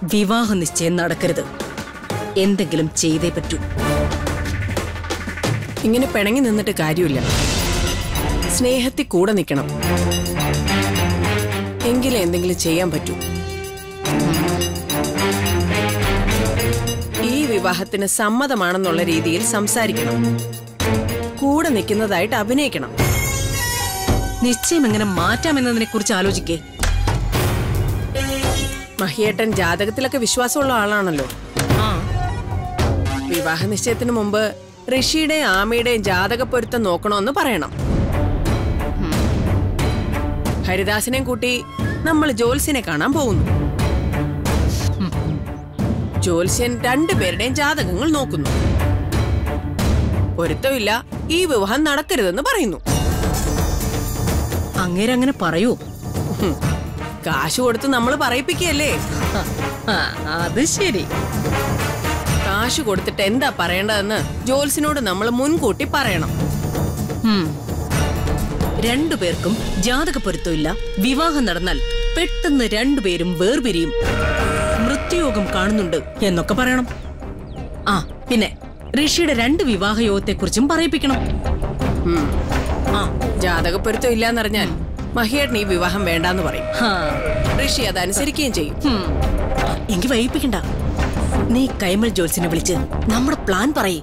വിവാഹ നിശ്ചയം നടക്കരുത് എന്തെങ്കിലും ചെയ്തേ പറ്റൂ ഇങ്ങനെ പിണങ്ങി നിന്നിട്ട് കാര്യമില്ല സ്നേഹത്തിൽ കൂടെ നിൽക്കണം എങ്കിലേ എന്തെങ്കിലും ചെയ്യാൻ പറ്റൂ ഈ വിവാഹത്തിന് സമ്മതമാണെന്നുള്ള രീതിയിൽ സംസാരിക്കണം കൂടെ നിൽക്കുന്നതായിട്ട് അഭിനയിക്കണം നിശ്ചയം എങ്ങനെ മാറ്റാമെന്നതിനെ കുറിച്ച് ആലോചിക്കേ മഹിയേട്ടൻ ജാതകത്തിലൊക്കെ വിശ്വാസമുള്ള ആളാണല്ലോ ആ വിവാഹ നിശ്ചയത്തിന് മുമ്പ് ഋഷിയുടെയും ആമയുടെയും ജാതക പൊരുത്തം നോക്കണമെന്ന് പറയണം ഹരിദാസിനെയും കൂട്ടി നമ്മൾ ജോത്സ്യനെ കാണാൻ പോകുന്നു ജോത്സ്യൻ രണ്ടുപേരുടെയും ജാതകങ്ങൾ നോക്കുന്നു പൊരുത്തമില്ല ഈ വിവാഹം നടക്കരുതെന്ന് പറയുന്നു അങ്ങേരങ്ങനെ പറയൂ ഹും. കാശ് കൊടുത്ത് നമ്മൾ പറയിപ്പിക്കുകയല്ലേ ആ, അത് ശരി കാശ് കൊടുത്തിട്ട് എന്താ പറയേണ്ടതെന്ന് ജോത്സ്യനോട് നമ്മൾ മുൻകൂട്ടി പറയണം ഉം. രണ്ടുപേർക്കും ജാതക പൊരുത്തമില്ല വിവാഹം നടന്നാൽ പെട്ടെന്ന് രണ്ടുപേരും വേർപിരിയും മൃത്യുയോഗം കാണുന്നുണ്ട് എന്നൊക്കെ പറയണം ആ പിന്നെ ഋഷിയുടെ രണ്ട് വിവാഹയോഗത്തെക്കുറിച്ചും പറയിപ്പിക്കണം ഉം. ആ ജാതകപ്പൊരുത്തം ഇല്ലാന്നറിഞ്ഞാൽ മഹിയേട്ടൻ ഈ വിവാഹം വേണ്ടാന്ന് പറയും ഹാ. ഋഷി അതനുസരിക്കുകയും ചെയ്യും ഹും. എങ്കി വൈകിപ്പിക്കണ്ട നീ കൈമൾ ജോത്സിനെ വിളിച്ച് നമ്മുടെ പ്ലാൻ പറയേ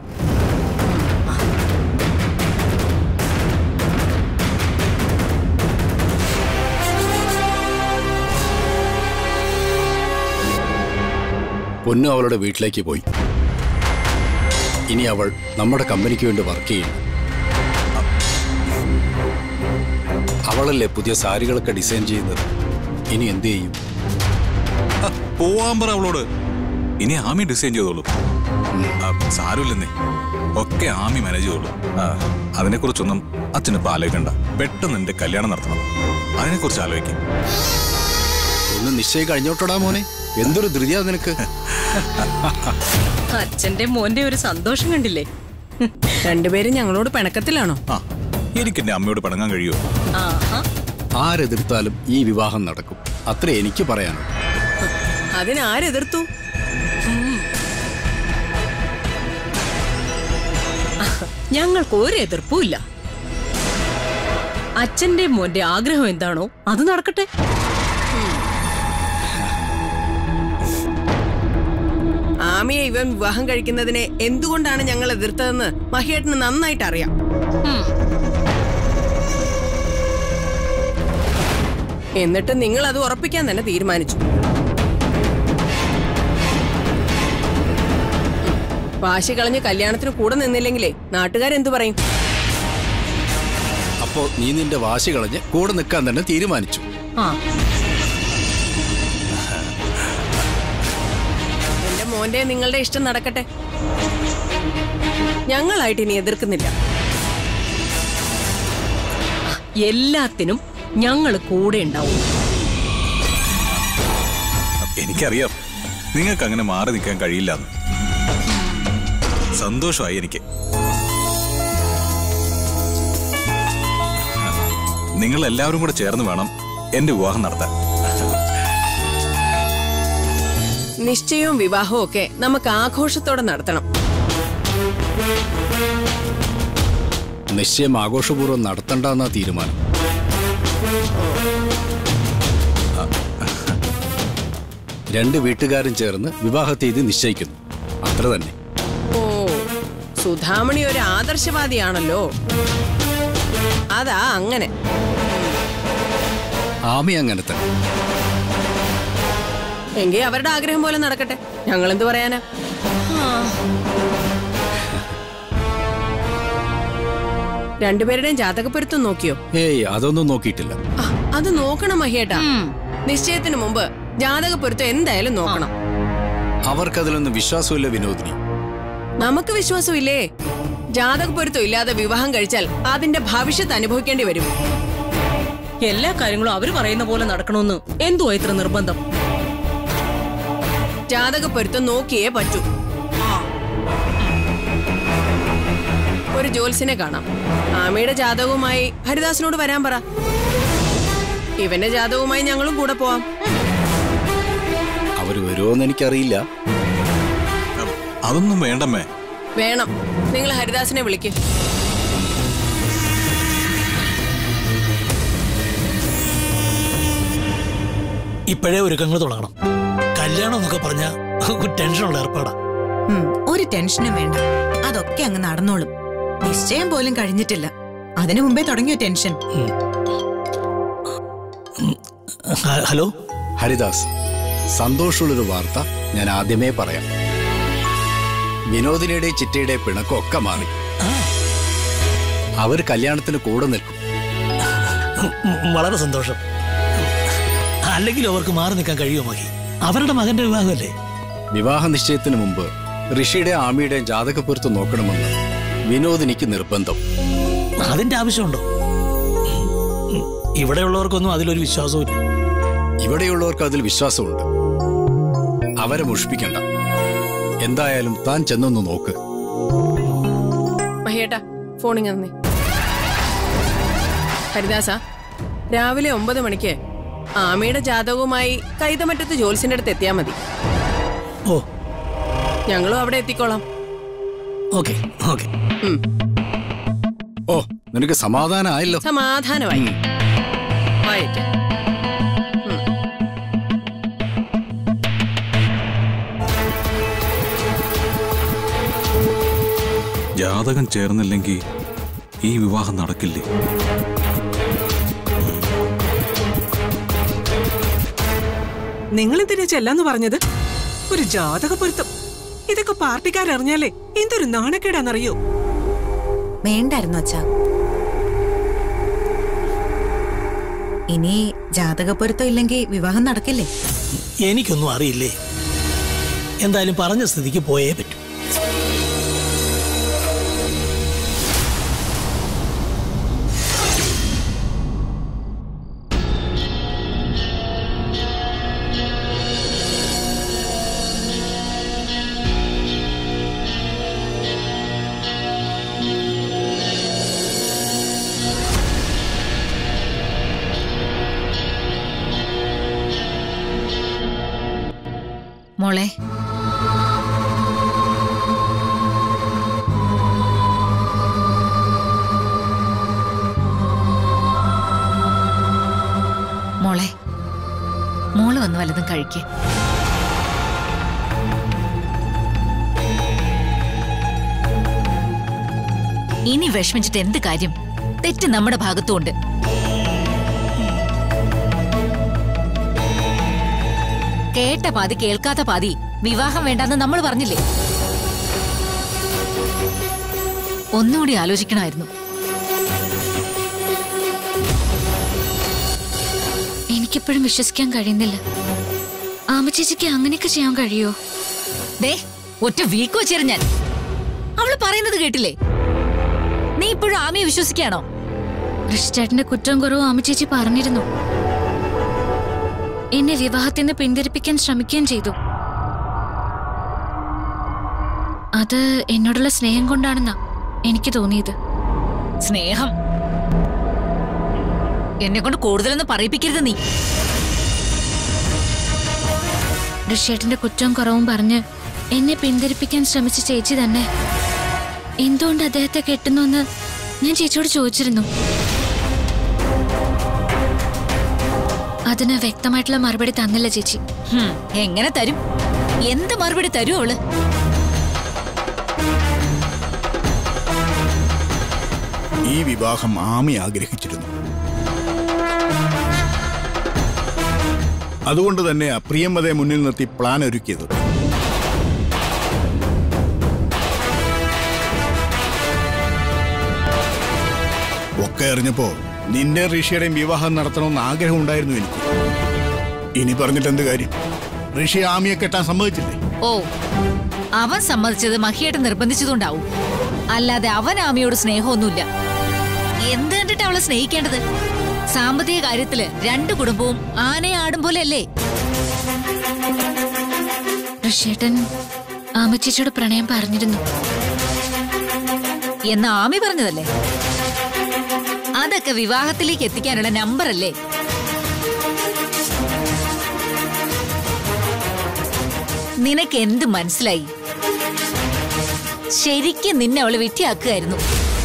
പൊന്നു അവളുടെ വീട്ടിലേക്ക് പോയി ഇനി അവൾ നമ്മുടെ കമ്പനിക്ക് വേണ്ടി വർക്ക് ചെയ്യും അവളല്ലേ പുതിയ സാരികളൊക്കെ ഡിസൈൻ ചെയ്യുന്നത് ഇനി എന്ത് ചെയ്യും ആ, പോവാൻ പറ അവളോട് ഇനി ആമി ഡിസൈൻ ചെയ്തോളൂ ആ, സാരമില്ലെന്നേ ഒക്കെ ആമി മാനേജ് ചെയ്തോളൂ ആ, അതിനെക്കുറിച്ചൊന്നും അച്ഛനിപ്പോ ആലോചിക്കണ്ട പെട്ടെന്ന് എന്റെ കല്യാണം നടത്തണം അതിനെക്കുറിച്ച് ആലോചിക്കും ഒന്ന് നിശ്ചയം കഴിഞ്ഞോട്ടടാ മോനെ എന്തൊരു ധൃതിയാ നിനക്ക് അച്ഛന്റെ മോന്റെ ഒരു സന്തോഷം കണ്ടില്ലേ രണ്ടുപേരും ഞങ്ങളോട് പിണക്കത്തിലാണോ ആ എനിക്ക് എന്റെ അമ്മയോട് പിണങ്ങാൻ കഴിയുമോ ആഹാ ആരെതിർത്താലും ഈ വിവാഹം നടക്കും അത്രേ എനിക്ക് പറയാനുള്ളൂ അതിന് ആരെതിർത്തു ഞങ്ങൾക്ക് ഒരു എതിർപ്പുമില്ല അച്ഛന്റെ മോന്റെ ആഗ്രഹം എന്താണോ അത് നടക്കട്ടെ ആമിയെ ഇവൻ വിവാഹം കഴിക്കുന്നതിനെ എന്തുകൊണ്ടാണ് ഞങ്ങൾ എതിർത്തതെന്ന് മഹിയേട്ടന് നന്നായിട്ട് അറിയാം ഉം. എന്നിട്ട് നിങ്ങൾ അത് ഉറപ്പിക്കാൻ തന്നെ തീരുമാനിച്ചു വാശി കളഞ്ഞ് കല്യാണത്തിന് കൂടെ നിന്നില്ലെങ്കിലേ നാട്ടുകാരെന്തു പറയും അപ്പോ നീ നിന്റെ വാശി കളഞ്ഞ് കൂടെ നിൽക്കാൻ തന്നെ തീരുമാനിച്ചു ആ എന്റെ മോന്റെ നിങ്ങളുടെ ഇഷ്ടം നടക്കട്ടെ ഞങ്ങളായിട്ട് ഇനി എതിർക്കുന്നില്ല എല്ലാത്തിനും ഞങ്ങൾ കൂടെ ഉണ്ടാവും എനിക്കറിയാം നിങ്ങൾക്ക് അങ്ങനെ മാറി നിൽക്കാൻ കഴിയില്ലെന്ന് സന്തോഷമായി എനിക്ക് നിങ്ങൾ എല്ലാവരും കൂടെ ചേർന്ന് വേണം എന്റെ വിവാഹം നടത്താൻ നിശ്ചയവും വിവാഹവും ഒക്കെ നമുക്ക് ആഘോഷത്തോടെ നടത്തണം നിശ്ചയം ആഘോഷപൂർവ്വം നടത്തണ്ടെന്നാ തീരുമാനം രണ്ട് വീട്ടുകാരും ചേർന്ന് വിവാഹ തീയതി നിശ്ചയിക്കുന്നു അത്ര തന്നെ ഓ സുധാമണി ഒരു ആദർശവാദിയാണല്ലോ അതാ അങ്ങനെ ആമി അങ്ങനെ തന്നെ എങ്കിൽ അവരുടെ ആഗ്രഹം പോലെ നടക്കട്ടെ ഞങ്ങൾ എന്ത് പറയാനാ രണ്ടുപേരുടെയും ജാതകപ്പൊരുത്തം നോക്കിയോ ഏയ് അതൊന്നും നോക്കിയിട്ടില്ല ആ, അത് നോക്കണം മഹിയേട്ടാ നിശ്ചയത്തിന് മുമ്പ് ജാതകപ്പൊരുത്തം എന്തായാലും നോക്കണം അവർക്കതിലൊന്നും വിശ്വാസമില്ല വിനോദിനി നമുക്ക് വിശ്വാസമില്ലേ ജാതകപ്പൊരുത്തം ഇല്ലാതെ വിവാഹം കഴിച്ചാൽ അതിന്റെ ഭവിഷ്യത്ത് അനുഭവിക്കേണ്ടി വരും എല്ലാ കാര്യങ്ങളും അവര് പറയുന്ന പോലെ നടക്കണമെന്ന് എന്തുവാ ഇത്ര നിർബന്ധം ജാതകപ്പൊരുത്തം നോക്കിയേ പറ്റൂ ഒരു ജോത്സ്യനെ കാണാം ആമയുടെ ജാതകവുമായി ഹരിദാസിനോട് വരാൻ പറ ഇവന്റെ ജാതകവുമായി ഞങ്ങളും കൂടെ പോവാം അവര് വരുമോ വരുമോന്ന് എനിക്കറിയില്ല അ, അതൊന്നും വേണ്ടമ്മേ വേണം നിങ്ങൾ ഹരിദാസിനെ വിളിക്ക് ഇപ്പോഴേ ഒരുക്കങ്ങൾ തുടങ്ങണം കല്യാണം എന്നൊക്കെ പറഞ്ഞ ടെൻഷനുള്ള ഏർപ്പാടാ ഉം, ഒരു ടെൻഷനും വേണ്ട അതൊക്കെ അങ്ങ് നടന്നോളും നിശ്ചയം പോലും കഴിഞ്ഞിട്ടില്ല അതിനു മുമ്പേ തുടങ്ങിയോ ടെൻഷൻ ഹ- ഹലോ ഹരിദാസ് സന്തോഷമുള്ളൊരു വാർത്ത ഞാൻ ആദ്യമേ പറയാം വിനോദിനിയുടെ ചിറ്റയുടെ പിണക്കമൊക്കെ മാറി അവർ കല്യാണത്തിന് കൂടെ നിൽക്കും ഉം, വളരെ സന്തോഷം അല്ലെങ്കിൽ അവർക്ക് മാറി നിൽക്കാൻ കഴിയുമോ മകി അവരുടെ മകന്റെ വിവാഹമല്ലേ വിവാഹ നിശ്ചയത്തിന് മുമ്പ് ഋഷിയുടെ ആമിയുടെയും ജാതകപ്പൊരുത്ത് നോക്കണമെന്ന് വിനോദിനിക്ക് നിർബന്ധം അതിന്റെ ആവശ്യമുണ്ടോ ഉം, ഇവിടെയുള്ളവർക്കൊന്നും അതിലൊരു വിശ്വാസവും ഇവിടെയുള്ളവർക്ക് അതിൽ വിശ്വാസമുണ്ട് അവരെ മുഷിപ്പിക്കണ്ട എന്തായാലും താൻ ചെന്നൊന്ന് നോക്ക് മഹിയേട്ടാ ഫോണിങ് തന്നെ ഹരിദാസ രാവിലെ ഒമ്പത് മണിക്ക് ആമയുടെ ജാതകവുമായി കൈതമറ്റത്ത് ജോത്സ്യന്റെ അടുത്ത് എത്തിയാൽ മതി ഓ ഞങ്ങളും അവിടെ എത്തിക്കോളാം ഓക്കെ ഓക്കെ ഉം, ഓ നിനക്ക് സമാധാനമായല്ലോ സമാധാനമായി വായിക്കാം ജാതകം ചേർന്നില്ലെങ്കിൽ ഈ വിവാഹം നടക്കില്ലേ നിങ്ങൾ എന്തിനാ ചെല്ലാന്ന് പറഞ്ഞത് ഒരു ജാതക പൊരുത്തം ഇതൊക്കെ പാർട്ടിക്കാരറിഞ്ഞാലേ എന്തൊരു നാണക്കേടാന്നറിയോ വേണ്ടായിരുന്നു അച്ഛാ ഇനി ജാതകപ്പൊരുത്തം ഇല്ലെങ്കിൽ വിവാഹം നടക്കില്ലേ എനിക്കൊന്നും അറിയില്ലേ എന്തായാലും പറഞ്ഞ സ്ഥിതിക്ക് പോയേ പറ്റൂ മോളെ മോളെ മോള് വന്ന് വല്ലതും കഴിക്ക് ഇനി വിഷമിച്ചിട്ട് എന്ത് കാര്യം തെറ്റ് നമ്മുടെ ഭാഗത്തുമുണ്ട് കേട്ട പാതി കേൾക്കാത്ത പാതി വിവാഹം വേണ്ടെന്ന് നമ്മൾ പറഞ്ഞില്ലേ ഒന്നുകൂടി ആലോചിക്കണമായിരുന്നു എനിക്കിപ്പോഴും വിശ്വസിക്കാൻ കഴിയുന്നില്ല ആമച്ചേച്ചിക്ക് അങ്ങനെയൊക്കെ ചെയ്യാൻ കഴിയോ ദേ ഒറ്റ വീക്ക് വെച്ചേരും ഞാൻ അവള് പറയുന്നത് കേട്ടില്ലേ നീ ഇപ്പോഴും ആമയെ വിശ്വസിക്കാണോ ഋഷിചേട്ടന്റെ കുറ്റം കുറവ് ആമച്ചേച്ചി പറഞ്ഞിരുന്നു എന്നെ വിവാഹത്തിൽ നിന്ന് പിന്തിരിപ്പിക്കാൻ ശ്രമിക്കുകയും ചെയ്തു അത് എന്നോടുള്ള സ്നേഹം കൊണ്ടാണെന്നാ എനിക്ക് തോന്നിയത് സ്നേഹം എന്നെ കൊണ്ട് കൂടുതലൊന്നും പറയിപ്പിക്കരുത് നീ ഋഷിയേട്ടന്റെ കുറ്റം കുറവും പറഞ്ഞ് എന്നെ പിന്തിരിപ്പിക്കാൻ ശ്രമിച്ച ചേച്ചി തന്നെ എന്തുകൊണ്ട് അദ്ദേഹത്തെ കെട്ടുന്നു ഞാൻ ചേച്ചിയോട് ചോദിച്ചിരുന്നു അതിന് വ്യക്തമായിട്ടുള്ള മറുപടി തന്നില്ല ചേച്ചി ഹും, എങ്ങനെ തരും എന്ത് മറുപടി തരും അവള് ഈ വിവാഹം ആമി ആഗ്രഹിച്ചിരുന്നു അതുകൊണ്ട് തന്നെ പ്രിയമ്പതയെ മുന്നിൽ നിർത്തി പ്ലാൻ ഒരുക്കിയത് ഒക്കെ അറിഞ്ഞപ്പോ നിന്റെ ഋഷിയുടെയും വിവാഹം നടത്തണമെന്ന് ആഗ്രഹം ഉണ്ടായിരുന്നു എനിക്ക് ഇനി പറഞ്ഞിട്ട് എന്ത് കാര്യം ഋഷി ആമിയെ കെട്ടാൻ സമ്മതിച്ചില്ലേ ഓ അവൻ സമ്മതിച്ചത് മഹിയായിട്ട് നിർബന്ധിച്ചതുകൊണ്ടാവും അല്ലാതെ അവൻ ആമയോട് സ്നേഹമൊന്നുമില്ല എന്ത് കണ്ടിട്ട് അവളെ സ്നേഹിക്കേണ്ടത് സാമ്പത്തിക കാര്യത്തില് രണ്ടു കുടുംബവും ആനയെ ആടും പോലെ അല്ലേ ഋഷിയേട്ടൻ ആമച്ചേച്ചിയോട് പ്രണയം പറഞ്ഞിരുന്നു എന്ന് ആമി പറഞ്ഞതല്ലേ അതൊക്കെ വിവാഹത്തിലേക്ക് എത്തിക്കാനുള്ള നമ്പർ അല്ലേ നിനക്ക് എന്ത് മനസ്സിലായി ശരിക്കും നിന്നെ അവള് വെറ്റിയാക്കുകയായിരുന്നു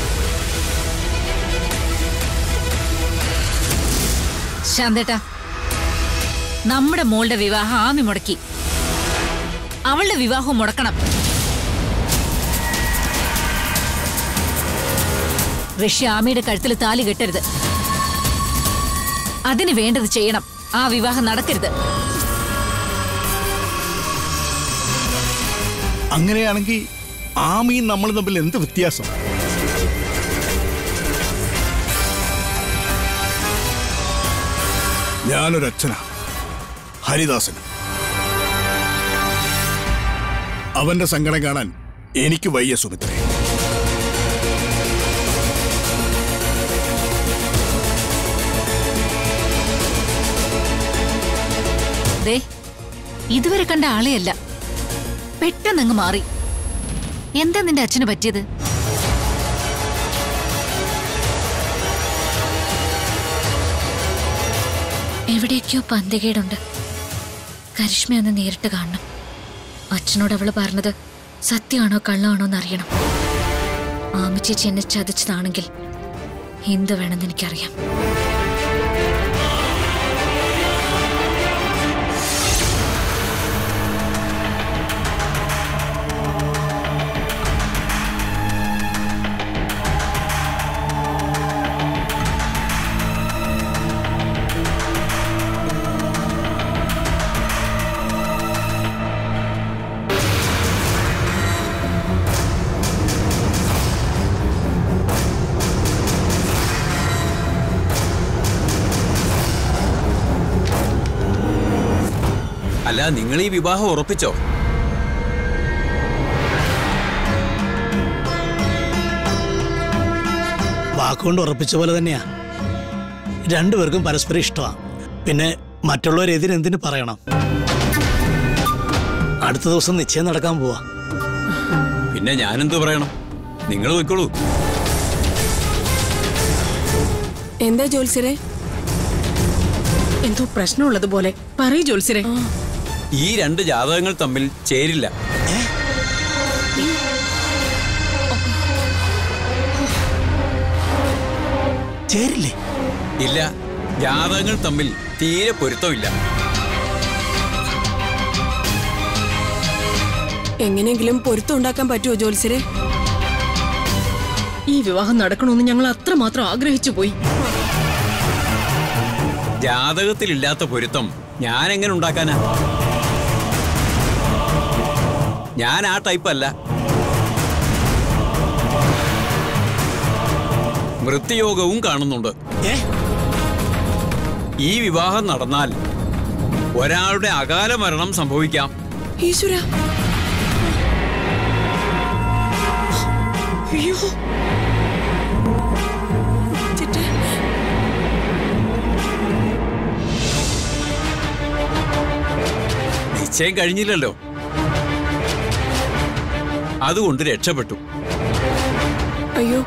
ശാന്തേട്ടാ നമ്മുടെ മോളുടെ വിവാഹം ആമി മുടക്കി അവളുടെ വിവാഹം മുടക്കണം ഋഷി ആമിയുടെ കഴുത്തിൽ താലി കെട്ടരുത് അതിന് വേണ്ടത് ചെയ്യണം ആ വിവാഹം നടക്കരുത് അങ്ങനെയാണെങ്കിൽ ആമിയും നമ്മൾ തമ്മിൽ എന്ത് വ്യത്യാസം ഞാനൊരച്ഛനാ ഹരിദാസൻ അവന്റെ സങ്കടം കാണാൻ എനിക്ക് വയ്യ സുമിത്രേ ദേ ഇതുവരെ കണ്ട ആളെയല്ല പെട്ടെന്നങ്ങ് മാറി എന്താ നിന്റെ അച്ഛന് പറ്റിയത് എവിടെയൊക്കെയോ പന്തികേടുണ്ട് കരിഷ്മയൊന്ന് നേരിട്ട് കാണണം അച്ഛനോട് അവള് പറഞ്ഞത് സത്യമാണോ കള്ളമാണോ എന്നറിയണം ആമിച്ചേച്ചി എന്നെ ചതിച്ചതാണെങ്കിൽ എന്ത് വേണമെന്ന് എനിക്കറിയാം അല്ല നിങ്ങൾ ഈ വിവാഹം ഉറപ്പിച്ചോ വാക്കുകൊണ്ട് ഉറപ്പിച്ച പോലെ തന്നെയാ രണ്ടുപേർക്കും പരസ്പരം ഇഷ്ടമാണ് പിന്നെ മറ്റുള്ളവർ എതിരെന്തിന് പറയണം അടുത്ത ദിവസം നിശ്ചയം നടക്കാൻ പോവാ പിന്നെ ഞാനെന്ത് പറയണം നിങ്ങൾ പോയിക്കോളൂ എന്താ ജോത്സ്യരെ എന്തോ പ്രശ്നമുള്ളതുപോലെ പറയൂ ജോത്സ്യരെ ഈ രണ്ട് ജാതകങ്ങൾ തമ്മിൽ ചേരില്ല ചേരില്ലേ ഇല്ല ജാതകങ്ങൾ തമ്മിൽ തീരെ പൊരുത്തമില്ല എങ്ങനെയെങ്കിലും പൊരുത്തം ഉണ്ടാക്കാൻ പറ്റുമോ ജോത്സ്യരെ ഈ വിവാഹം നടക്കണമെന്ന് ഞങ്ങൾ അത്രമാത്രം ആഗ്രഹിച്ചു പോയി ജാതകത്തിലില്ലാത്ത പൊരുത്തം ഞാൻ എങ്ങനെ ഉണ്ടാക്കാനാ ഞാൻ ആ ടൈപ്പ് അല്ല മൃത്യുയോഗവും കാണുന്നുണ്ട് ഏ ഈ വിവാഹം നടന്നാൽ ഒരാളുടെ അകാല മരണം സംഭവിക്കാം ഈശ്വര അയ്യോ ചിറ്റേ നിശ്ചയം കഴിഞ്ഞില്ലല്ലോ അതുകൊണ്ട് രക്ഷപ്പെട്ടു അയ്യോ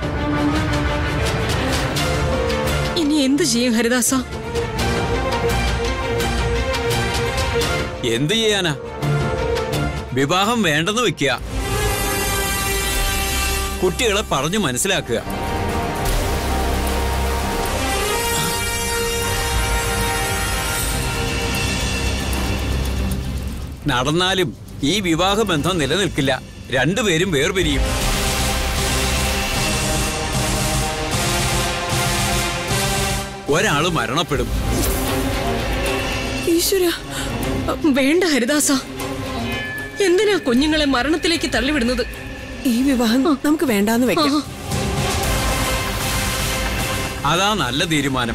ഇനി എന്ത് ചെയ്യും ഹരിദാസ എന്ത് ചെയ്യാനാ വിവാഹം വേണ്ടെന്ന് വെക്കുക കുട്ടികളെ പറഞ്ഞു മനസ്സിലാക്കുക നടന്നാലും ഈ വിവാഹ ബന്ധം നിലനിൽക്കില്ല രണ്ടുപേരും വേർപിരിയും ഒരാള് മരണപ്പെടും ഈശ്വര വേണ്ട ഹരിദാസ എന്തിനാ കുഞ്ഞുങ്ങളെ മരണത്തിലേക്ക് തള്ളിവിടുന്നത് ഈ വിവാഹം നമുക്ക് വേണ്ടാന്ന് വെക്കാം അതാ നല്ല തീരുമാനം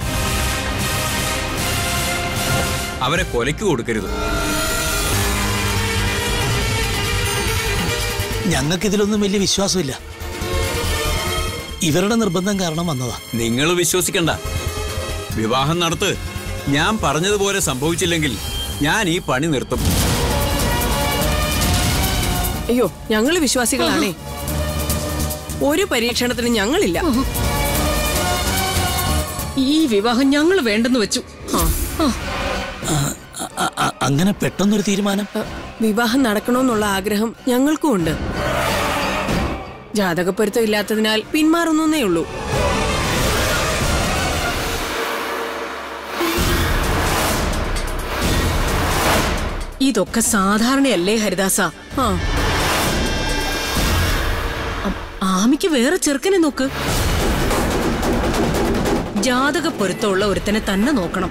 അവരെ കൊലയ്ക്ക് കൊടുക്കരുത് ഞങ്ങൾക്ക് ഇതിലൊന്നും വലിയ വിശ്വാസമില്ല ഇവരുടെ നിർബന്ധം കാരണം വന്നതാ നിങ്ങൾ വിശ്വസിക്കണ്ട വിവാഹം നടത്ത് ഞാൻ പറഞ്ഞതുപോലെ സംഭവിച്ചില്ലെങ്കിൽ ഞാൻ ഈ പണി നിർത്തും അയ്യോ ഞങ്ങള് വിശ്വാസികളാണേ ഒരു പരീക്ഷണത്തിന് ഞങ്ങളില്ല ഈ വിവാഹം ഞങ്ങൾ വേണ്ടെന്ന് വെച്ചു ആ, അ- അ- അങ്ങനെ പെട്ടെന്നൊരു തീരുമാനം വിവാഹം നടക്കണമെന്നുള്ള ആഗ്രഹം ഞങ്ങൾക്കും ഉണ്ട് ജാതകപ്പൊരുത്തം ഇല്ലാത്തതിനാൽ പിന്മാറുന്നേ ഉള്ളൂ ഇതൊക്കെ സാധാരണയല്ലേ ഹരിദാസ ആ ആമിക്ക് വേറെ ചെറുക്കനെ നോക്ക് ജാതക പൊരുത്തമുള്ള ഒരുത്തനെ തന്നെ നോക്കണം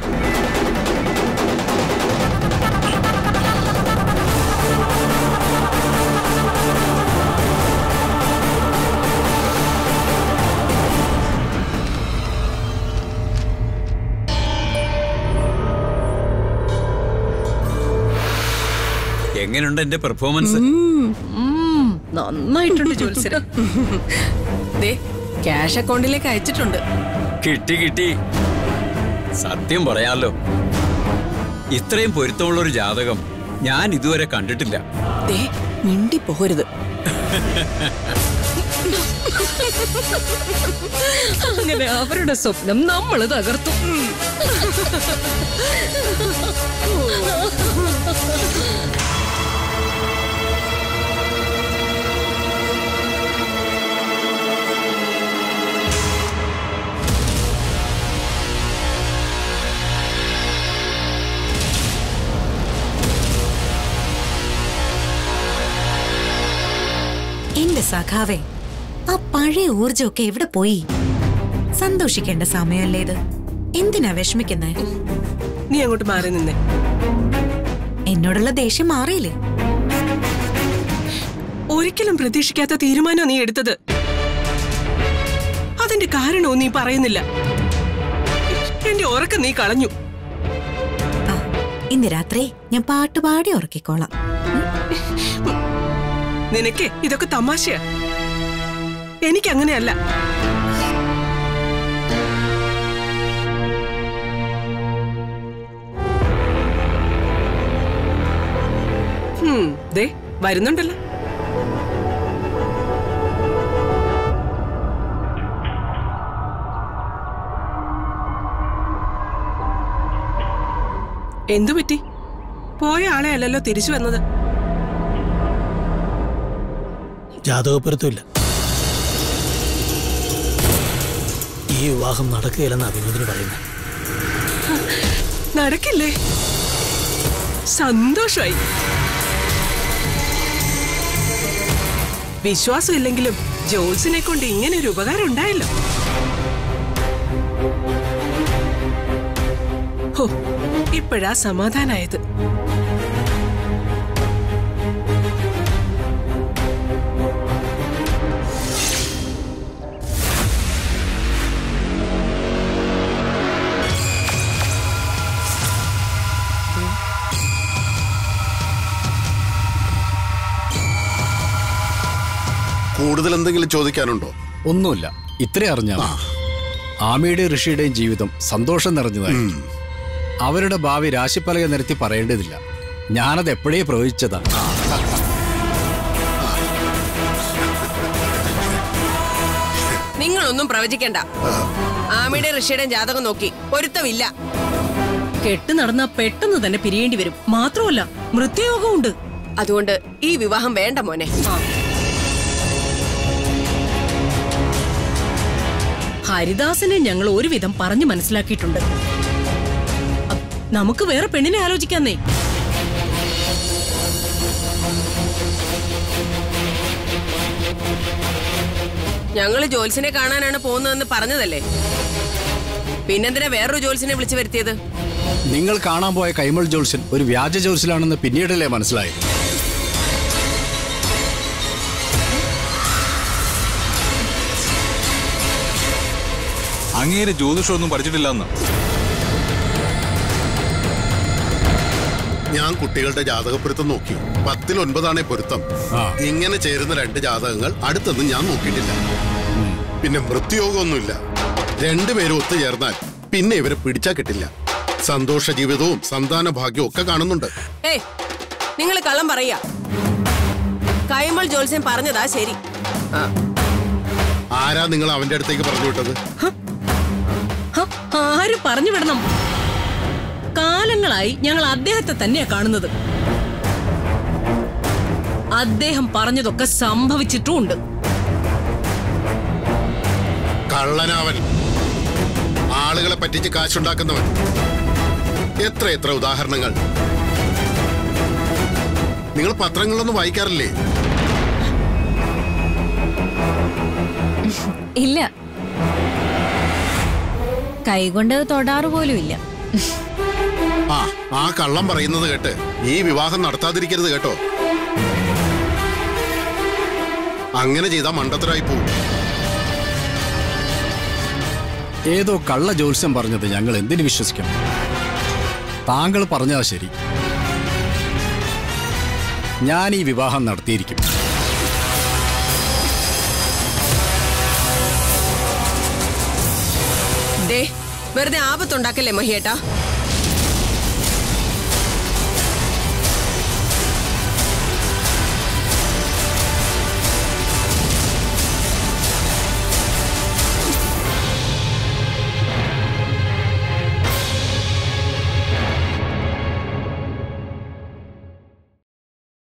എങ്ങനെയുണ്ട് എന്റെ പെർഫോമൻസ് ഉം, നന്നായിട്ടുണ്ട് ജോത്സരം ദേ ക്യാഷ് അക്കൗണ്ടിലേക്ക് അയച്ചിട്ടുണ്ട് കിട്ടി കിട്ടി സത്യം പറയാലോ ഇത്രയും പൊരുത്തമുള്ള ഒരു ജാതകം ഞാൻ ഇതുവരെ കണ്ടിട്ടില്ല ദേ മിണ്ടി പോകരുത് അങ്ങനെ അവരുടെ സ്വപ്നം നമ്മൾ തകർത്തു എന്റെ സഖാവേ ആ പഴയ ഊർജമൊക്കെ എവിടെ പോയി സന്തോഷിക്കേണ്ട സമയമല്ലേ ഇത് എന്തിനാ വിഷമിക്കുന്നേ നീ അങ്ങോട്ട് മാറി നിന്നേ എന്നോടുള്ള ദേഷ്യം മാറിയില്ലേ ഒരിക്കലും പ്രതീക്ഷിക്കാത്ത തീരുമാനം നീ എടുത്തത് അതിന്റെ കാരണവും നീ പറയുന്നില്ല എന്റെ ഉറക്കം നീ കളഞ്ഞു ആ, ഇന്ന് രാത്രി ഞാൻ പാട്ടുപാടി ഉറക്കിക്കോളാം നിനക്ക് ഇതൊക്കെ തമാശയാ എനിക്കങ്ങനെയല്ല ഹും, ദേ വരുന്നുണ്ടല്ലോ എന്തു പറ്റി പോയ ആളെ അല്ലല്ലോ തിരിച്ചു വന്നത് ജാതകപ്പൊരുത്തമില്ല ഈ വിവാഹം നടക്കുകയില്ലെന്നാ വിനോദിന് പറയുന്നത് നടക്കില്ലേ സന്തോഷമായി വിശ്വാസം ഇല്ലെങ്കിലും ജോൾസിനെ കൊണ്ട് ഇങ്ങനെ ഒരു ഉപകാരം ഉണ്ടായല്ലോ ഹോ ഇപ്പോഴാ സമാധാനായത് കൂടുതൽ എന്തെങ്കിലും ചോദിക്കാനുണ്ടോ ഒന്നുമില്ല ഇത്രേ അറിഞ്ഞാൽ മതി. ആമിയുടെയും ഋഷിയുടെയും ജീവിതം സന്തോഷം നിറഞ്ഞതായി അവരുടെ ഭാവി രാശിപ്പലക നിരത്തി പറയേണ്ടതില്ല ഞാനത് എപ്പോഴേ പ്രവചിച്ചതാ നിങ്ങളൊന്നും പ്രവചിക്കണ്ട ആമിയുടെ ഋഷിയുടെ ജാതകം നോക്കി പൊരുത്തമില്ല കെട്ട് നടന്നാ പെട്ടെന്ന് തന്നെ പിരിയേണ്ടി വരും മാത്രമല്ല മൃത്യുയോഗമുണ്ട് അതുകൊണ്ട് ഈ വിവാഹം വേണ്ട മോനെ ഹരിദാസനെ ഞങ്ങൾ ഒരുവിധം പറഞ്ഞു മനസ്സിലാക്കിയിട്ടുണ്ട് അ, നമുക്ക് വേറെ പെണ്ണിനെ ആലോചിക്കാന്നേ ഞങ്ങള് ജോൽസിനെ കാണാനാണ് പോകുന്നതെന്ന് പറഞ്ഞതല്ലേ പിന്നെന്തിനാ വേറൊരു ജോൽസിനെ വിളിച്ചു വരുത്തിയത് നിങ്ങൾ കാണാൻ പോയ കൈമൾ ജോത്സ്യൻ ഒരു വ്യാജ ജോത്സ്യനാണെന്ന് പിന്നീടല്ലേ മനസ്സിലായത് അങ്ങേര് ജ്യോതിഷമൊന്നും പഠിച്ചിട്ടില്ലെന്ന് ഞാൻ കുട്ടികളുടെ ജാതകപ്പൊരുത്തം നോക്കി പത്തിൽ ഒൻപതാണേ പൊരുത്തം ഇങ്ങനെ ചേരുന്ന രണ്ട് ജാതകങ്ങൾ അടുത്തൊന്നും ഞാൻ നോക്കിയിട്ടില്ല പിന്നെ മൃത്യുയോഗമൊന്നുമില്ല രണ്ടുപേരും ഒത്തുചേർന്നാൽ പിന്നെ ഇവരെ പിടിച്ചാ കിട്ടില്ല സന്തോഷ ജീവിതവും സന്താന ഭാഗ്യവും ഒക്കെ കാണുന്നുണ്ട് ഏയ് നിങ്ങൾ കള്ളം പറയാ കൈമൾ ജോത്സ്യൻ പറഞ്ഞതാ ശരി ആ, ആരാ നിങ്ങൾ അവന്റെ അടുത്തേക്ക് പറഞ്ഞു വിട്ടത് ഹ, ആര് പറഞ്ഞു വിടണം കാലങ്ങളായി ഞങ്ങൾ അദ്ദേഹത്തെ തന്നെയാ കാണുന്നത് അദ്ദേഹം പറഞ്ഞതൊക്കെ സംഭവിച്ചിട്ടുമുണ്ട് കള്ളനാവൻ ആളുകളെ പറ്റിച്ച് കാശുണ്ടാക്കുന്നവൻ എത്ര എത്ര ഉദാഹരണങ്ങൾ നിങ്ങൾ പത്രങ്ങളിലൊന്നും വായിക്കാറില്ലേ ഇല്ല കൈകൊണ്ട് തൊടാറ് പോലും ഇല്ല ആ ആ കള്ളം പറയുന്നത് കേട്ട് ഈ വിവാഹം നടത്താതിരിക്കരുത് കേട്ടോ അങ്ങനെ ചെയ്താൽ മണ്ടത്തരായി പോകും ഏതോ കള്ള ജ്യോത്സ്യം പറഞ്ഞത് ഞങ്ങൾ എന്തിനു വിശ്വസിക്കണം താങ്കൾ പറഞ്ഞതാ ശരി ഞാൻ ഈ വിവാഹം നടത്തിയിരിക്കും ദേ വെറുതെ ആപത്തുണ്ടാക്കല്ലേ മഹിയേട്ടാ